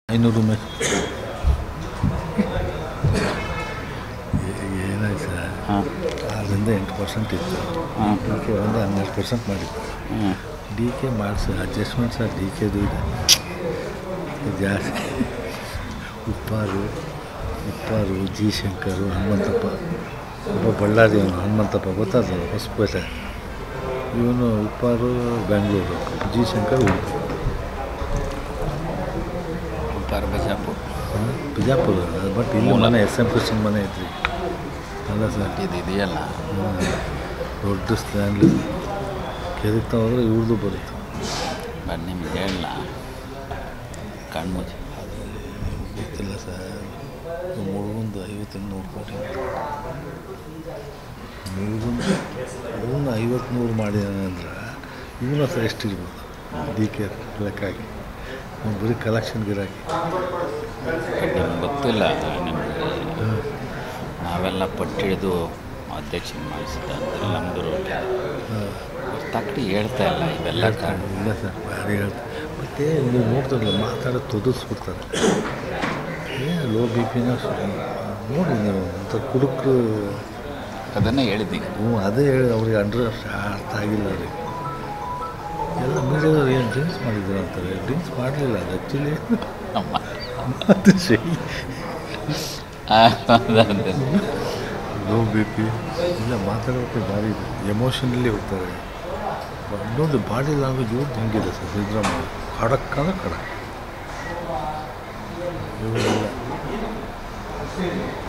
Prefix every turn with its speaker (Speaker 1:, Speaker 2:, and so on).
Speaker 1: ಐನೂರು ಮೇ ಏನಾಯ್ತು ಸರ್
Speaker 2: ಹಾಂ
Speaker 1: ಆರರಿಂದ ಎಂಟು ಪರ್ಸೆಂಟ್ ಇತ್ತು
Speaker 2: ಹಾಂ
Speaker 1: ಡಿ ಕೆ ಒಂದು ಹನ್ನೆರಡು ಪರ್ಸೆಂಟ್ ಮಾಡಿತ್ತು
Speaker 2: ಹ್ಞೂ
Speaker 1: ಡಿ ಕೆ ಮಾಡಿಸಿ ಅಡ್ಜಸ್ಟ್ಮೆಂಟ್ ಸರ್ ಡಿ ಕೆದು ಇದೆ ಜಾಸ್ತಿ ಉಪ್ಪಾರು ಉಪ್ಪಾರು ಜಿ ಶಂಕರು ಹನುಮಂತಪ್ಪ ಒಬ್ಬ ಬಳ್ಳಾರಿ ಅವನು ಹನುಮಂತಪ್ಪ ಗೊತ್ತಾದ ಹೊಸಪೇಟೆ ಇವನು ಉಪ್ಪಾರು ಬೆಂಗಳೂರು ಜಿ ಶಂಕರ್ ಉಡುಪಿ
Speaker 2: ಉಪ್ಪಾರ ಬಜಾಪುರ
Speaker 1: ಹಾಂ, ಬಿಜಾಪುರ ಬಟ್ ಇಲ್ಲಿ ಮನೆ ಎಸ್ ಎಂ ಕೃಷ್ಣ ಮನೆ ಐತ್ರಿ ಅಲ್ಲ ಸರ್
Speaker 2: ಇದು ಇದೆಯಲ್ಲ
Speaker 1: ಹಾಂ, ದೊಡ್ಡ ಸ್ಟ್ಯಾಂಡ್ ಕೆದಕ್ತಾ ಹೋದ್ರೆ ಇವ್ರದ್ದು ಬರುತ್ತೆ
Speaker 2: ಬಟ್ ನಿಮ್ಗೆ ಹೇಳಲ್ಲ ಕಣ್ಮುಚ್ಚಿ
Speaker 1: ಗೊತ್ತಿಲ್ಲ ಸರ್ ಮುಳುಗುಂದು ಐವತ್ತು ನೂರು ಕೋಟಿ ಮುಳುಗುಂದು ಮುಳುಗುಂದು ಐವತ್ತು ನೂರು ಮಾಡಿದಾನೆ ಅಂದ್ರೆ ಇವನ ಹತ್ರ ಎಷ್ಟಿರ್ಬೋದು ಡಿ ಕೆ ಲೆಕ್ಕ ಹಾಕಿ ಅವ್ನು ಬರೀ ಕಲೆಕ್ಷನ್ ಗಿರಾಕಿ
Speaker 2: ಬಟ್ ನಿಮ್ಗೆ ಗೊತ್ತಿಲ್ಲ ನಿಮಗೆ ನಾವೆಲ್ಲ ಪಟ್ಟಿಡಿದು ಅಧ್ಯಕ್ಷ ಮಾಡಿಸಿದ ಅಂತ ನಮ್ಮದು ರೋಟಿ ತಕ್ಕಡಿ ಹೇಳ್ತಾ ಇಲ್ಲ ಇವೆಲ್ಲ ಕಾರಣ
Speaker 1: ಇಲ್ಲ ಸರ್ ಭಾರಿ ಹೇಳ್ತಾರೆ ಮತ್ತು ನೀವು ನೋಡ್ತಾರಲ್ಲ ಮಾತಾಡೋದು ತೊದಸ್ಬಿಡ್ತಾರೆ ಏನು ಲೋ ಬಿ ಪಿನ ನೋಡಿ ನೀವು ಅಂತ ಕುಡುಕರು
Speaker 2: ಅದನ್ನೇ ಹೇಳಿದ್ದೀನಿ
Speaker 1: ಹ್ಞೂ ಅದೇ ಹೇಳಿ ಅವ್ರಿಗೆ ಅಂಡ್ರ್ ಅರ್ಥ ಆಗಿಲ್ಲ ಅವ್ರಿಗೆ ಎಲ್ಲ ಮೀಡಿಯಾದವ್ರು ಏನು ಡ್ರಿಂಕ್ಸ್ ಮಾಡಿದ್ರು ಅಂತಾರೆ ಡ್ರಿಂಕ್ಸ್ ಮಾಡಲಿಲ್ಲ ಅದು ಆ್ಯಕ್ಚುಲಿ
Speaker 2: ಅಮ್ಮ
Speaker 1: ಅದು ಸೈ
Speaker 2: ಅದಂತೆ
Speaker 1: ಲೋ ಬಿ ಪಿ ಇಲ್ಲ ಮಾತಾಡೋಕ್ಕೆ ಭಾರಿ ಎಮೋಷನಲ್ಲಿ ಹೋಗ್ತಾರೆ ಇನ್ನೊಂದು ಬಾಡಿ ಲ್ಯಾಂಗ್ವೇಜ್ ಇವ್ರದ್ದು ಹೆಂಗಿದೆ ಸರ್ ಸಿದ್ದರಾಮಯ್ಯ ಖಡಕ್ ಅಂದ್ರೆ ಖಡಕ್ ಇವ್ರಿಲ್ಲ